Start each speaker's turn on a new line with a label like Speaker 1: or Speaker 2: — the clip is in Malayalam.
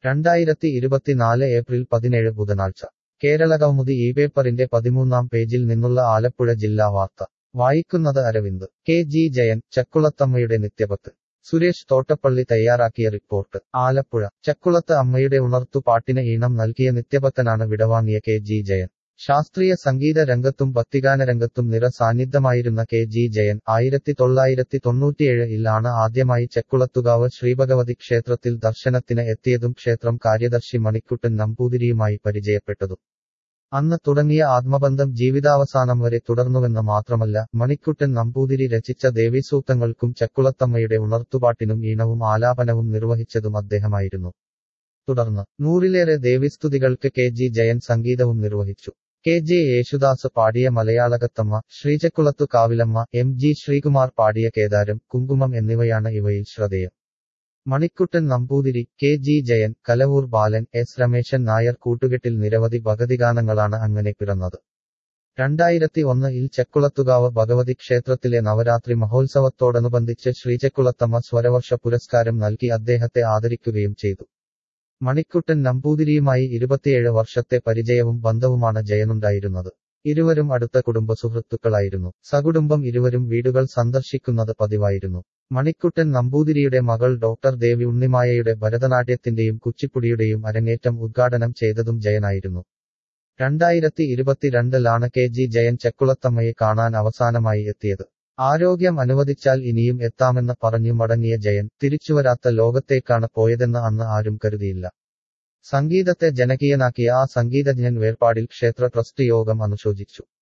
Speaker 1: രണ്ടായിരത്തി ഇരുപത്തിനാല് ഏപ്രിൽ പതിനേഴ് ബുധനാഴ്ച കേരളകൗമുദി ഈ പേപ്പറിന്റെ പതിമൂന്നാം പേജിൽ നിന്നുള്ള ആലപ്പുഴ ജില്ലാ വാർത്ത വായിക്കുന്നത് അരവിന്ദ് കെ ജി ജയൻ ചക്കുളത്തമ്മയുടെ നിത്യപത്ത് സുരേഷ് തോട്ടപ്പള്ളി തയ്യാറാക്കിയ റിപ്പോർട്ട് ആലപ്പുഴ ചക്കുളത്ത് അമ്മയുടെ ഉണർത്തു പാട്ടിന് ഈണം നൽകിയ നിത്യഭക്തനാണ് വിടവാങ്ങിയ കെ ജി ജയൻ ശാസ്ത്രീയ സംഗീത രംഗത്തും ഭക്തിഗാന രംഗത്തും നിറ സാന്നിധ്യമായിരുന്ന കെ ജി ജയൻ ആയിരത്തി തൊള്ളായിരത്തി തൊണ്ണൂറ്റിയേഴിൽ ആണ് ആദ്യമായി ചെക്കുളത്തുകാവ് ശ്രീഭഗവതി ക്ഷേത്രത്തിൽ ദർശനത്തിന് എത്തിയതും ക്ഷേത്രം കാര്യദർശി മണിക്കുട്ടൻ നമ്പൂതിരിയുമായി പരിചയപ്പെട്ടതും അന്ന് തുടങ്ങിയ ആത്മബന്ധം ജീവിതാവസാനം വരെ തുടർന്നുവെന്ന് മാത്രമല്ല മണിക്കുട്ടൻ നമ്പൂതിരി രചിച്ച ദേവീസൂക്തങ്ങൾക്കും ചക്കുളത്തമ്മയുടെ ഉണർത്തുപാട്ടിനും ഈണവും ആലാപനവും നിർവഹിച്ചതും അദ്ദേഹമായിരുന്നു തുടർന്ന് നൂറിലേറെ ദേവീസ്തുതികൾക്ക് കെ ജി ജയൻ സംഗീതവും നിർവഹിച്ചു കെ ജെ യേശുദാസ് പാടിയ മലയാളകത്തമ്മ ശ്രീചക്കുളത്തു കാവിലമ്മ എം ജി ശ്രീകുമാർ പാടിയ കേദാരം കുങ്കുമം എന്നിവയാണ് ഇവയിൽ ശ്രദ്ധേയം Manikuttan Namboothiri K G Jayan Kalavoor Balan S Remesan Nair കൂട്ടുകെട്ടിൽ നിരവധി ഭഗതിഗാനങ്ങളാണ് അങ്ങനെ പിറന്നത് രണ്ടായിരത്തി ഒന്നിൽ ചെക്കുളത്തുകാവ് ഭഗവതി ക്ഷേത്രത്തിലെ നവരാത്രി മഹോത്സവത്തോടനുബന്ധിച്ച് ശ്രീചക്കുളത്തമ്മ സ്വരവർഷ പുരസ്കാരം നൽകി അദ്ദേഹത്തെ ആദരിക്കുകയും ചെയ്തു മണിക്കുട്ടൻ നമ്പൂതിരിയുമായി ഇരുപത്തിയേഴ് വർഷത്തെ പരിചയവും ബന്ധവുമാണ് ജയനുണ്ടായിരുന്നത് ഇരുവരും അടുത്ത കുടുംബ സുഹൃത്തുക്കളായിരുന്നു സകുടുംബം ഇരുവരും വീടുകൾ സന്ദർശിക്കുന്നത് പതിവായിരുന്നു മണിക്കുട്ടൻ നമ്പൂതിരിയുടെ മകൾ ഡോക്ടർ ദേവി ഉണ്ണിമായയുടെ ഭരതനാട്യത്തിന്റെയും കുച്ചിപ്പുടിയുടെയും അരങ്ങേറ്റം ഉദ്ഘാടനം ചെയ്തതും ജയനായിരുന്നു രണ്ടായിരത്തി ഇരുപത്തിരണ്ടിലാണ് കെ ജി ജയൻ ചെക്കുളത്തമ്മയെ കാണാൻ അവസാനമായി എത്തിയത് ആരോഗ്യം അനുവദിച്ചാൽ ഇനിയും എത്താമെന്ന് പറഞ്ഞു മടങ്ങിയ ജയൻ തിരിച്ചുവരാത്ത ലോകത്തേക്കാണ് പോയതെന്ന് അന്ന് ആരും കരുതിയില്ല സംഗീതത്തെ ജനകീയനാക്കിയ ആ സംഗീതജ്ഞൻ വേർപാടിൽ ക്ഷേത്ര ട്രസ്റ്റ് യോഗം അനുശോചിച്ചു